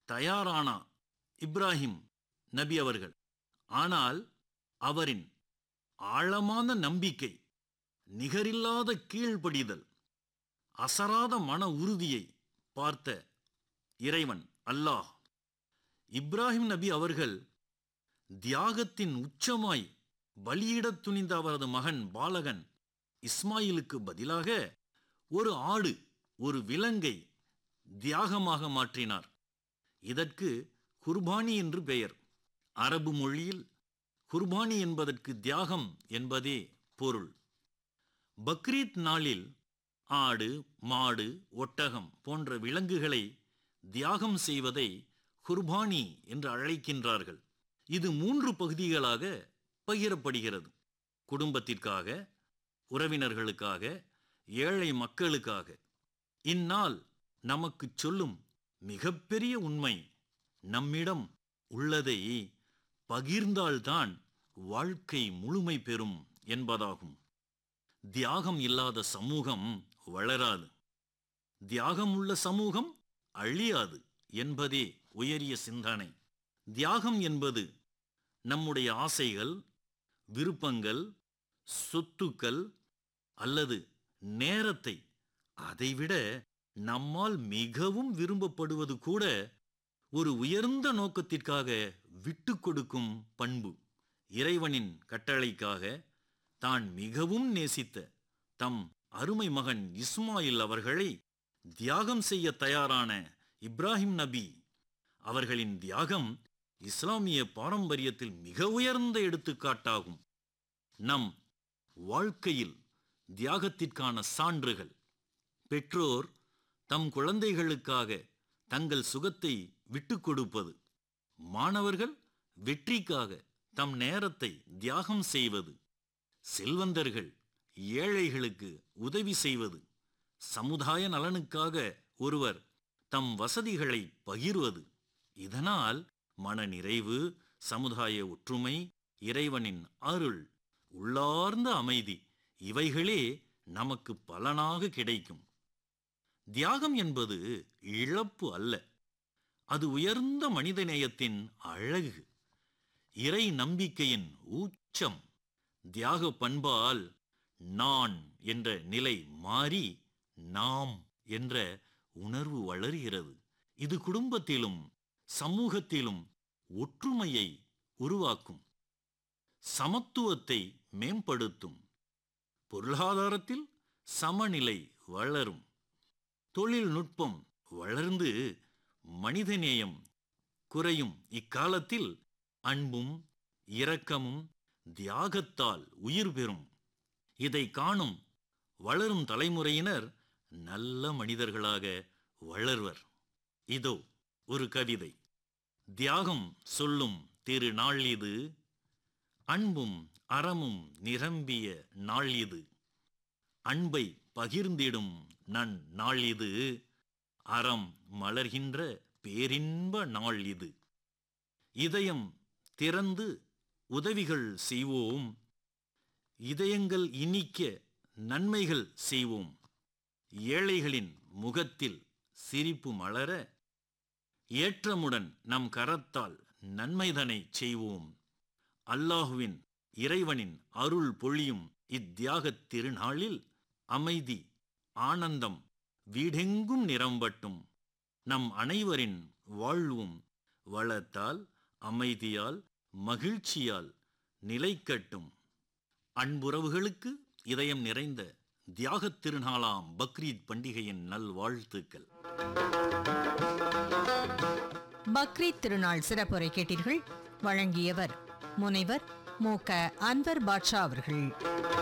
தயாரானா இப்ராஹிம் நபி அவர்கள் ஆனால் அவரின் ஆழமான நம்பிக்கை நிகரில்லாத கீழ்ப்படிதல் அசராத மன உறுதியை பார்த்த இறைவன் அல்லாஹ் இப்ராஹிம் நபி அவர்கள் தியாகத்தின் உச்சமாய் பலியிடத் துணிந்த அவரது மகன் பாலகன் இஸ்மாயிலுக்கு பதிலாக ஒரு ஆடு ஒரு விலங்கை தியாகமாக மாற்றினார் இதற்கு குர்பானி என்று பெயர் அரபு மொழியில் குர்பானி என்பதற்கு தியாகம் என்பதே பொருள் பக்ரீத் நாளில் ஆடு மாடு ஒட்டகம் போன்ற விலங்குகளை தியாகம் செய்வதை குர்பானி என்று அழைக்கின்றார்கள் இது மூன்று பகுதிகளாக பகிரப்படுகிறது குடும்பத்திற்காக உறவினர்களுக்காக ஏழை மக்களுக்காக இந்நாள் நமக்கு சொல்லும் மிகப்பெரிய உண்மை நம்மிடம் உள்ளதை பகிர்ந்தால்தான் வாழ்க்கை முழுமை பெறும் என்பதாகும் தியாகம் இல்லாத சமூகம் வளராது தியாகம் உள்ள சமூகம் அழியாது என்பதே உயரிய சிந்தனை தியாகம் என்பது நம்முடைய ஆசைகள் விருப்பங்கள் சொத்துக்கள் அல்லது நேரத்தை அதைவிட நம்மால் மிகவும் விரும்பப்படுவது கூட ஒரு உயர்ந்த நோக்கத்திற்காக விட்டு கொடுக்கும் பண்பு இறைவனின் கட்டளைக்காக தான் மிகவும் நேசித்த தம் அருமை மகன் இஸ்மாயில் அவர்களை தியாகம் செய்ய தயாரான இப்ராஹிம் நபி அவர்களின் தியாகம் இஸ்லாமிய பாரம்பரியத்தில் மிக உயர்ந்த எடுத்துக்காட்டாகும் நம் வாழ்க்கையில் தியாகத்திற்கான சான்றுகள் பெற்றோர் தம் குழந்தைகளுக்காக தங்கள் சுகத்தை விட்டுக் கொடுப்பது மாணவர்கள் வெற்றிக்காக தம் நேரத்தை தியாகம் செய்வது செல்வந்தர்கள் ஏழைகளுக்கு உதவி செய்வது சமுதாய நலனுக்காக ஒருவர் தம் வசதிகளை பகிர்வது இதனால் மனநிறைவு சமுதாய ஒற்றுமை இறைவனின் அருள் உள்ளார்ந்த அமைதி இவைகளே நமக்கு பலனாக கிடைக்கும் தியாகம் என்பது இழப்பு அல்ல அது உயர்ந்த மனிதநேயத்தின் அழகு இறை நம்பிக்கையின் ஊச்சம் தியாக பண்பால் நான் என்ற நிலை மாறி நாம் என்ற உணர்வு வளர்கிறது இது குடும்பத்திலும் சமூகத்திலும் ஒற்றுமையை உருவாக்கும் சமத்துவத்தை மேம்படுத்தும் பொருளாதாரத்தில் சமநிலை வளரும் தொழில்நுட்பம் வளர்ந்து மனிதநேயம் குறையும் இக்காலத்தில் அன்பும் இரக்கமும் தியாகத்தால் உயிர் பெறும் இதை காணும் வளரும் தலைமுறையினர் நல்ல மனிதர்களாக வளர்வர் இதோ ஒரு கவிதை தியாகம் சொல்லும் திருநாள் இது அன்பும் அறமும் நிரம்பிய நாள் இது அன்பை பகிர்ந்திடும் நன் நாள் இது அறம் மலர்கின்ற பேரின்ப நாள் இது இதயம் திறந்து உதவிகள் செய்வோம் இதயங்கள் இனிக்க நன்மைகள் செய்வோம் ஏழைகளின் முகத்தில் சிரிப்பு மலர ஏற்றமுடன் நம் கரத்தால் நன்மைதனை செய்வோம் அல்லாஹுவின் இறைவனின் அருள் பொழியும் இத்தியாகத் திருநாளில் அமைதி ஆனந்தம் வீடெங்கும் நிரம்பட்டும் நம் அனைவரின் வாழ்வும் வளத்தால் அமைதியால் மகிழ்ச்சியால் நிலைக்கட்டும் அன்புறவுகளுக்கு இதயம் நிறைந்த தியாகத் திருநாளாம் பக்ரீத் பண்டிகையின் நல்வாழ்த்துக்கள் பக்ரீத் திருநாள் சிறப்புரை கேட்டீர்கள் வழங்கியவர் முனைவர் மு க அன்வர் பாட்ஷா அவர்கள்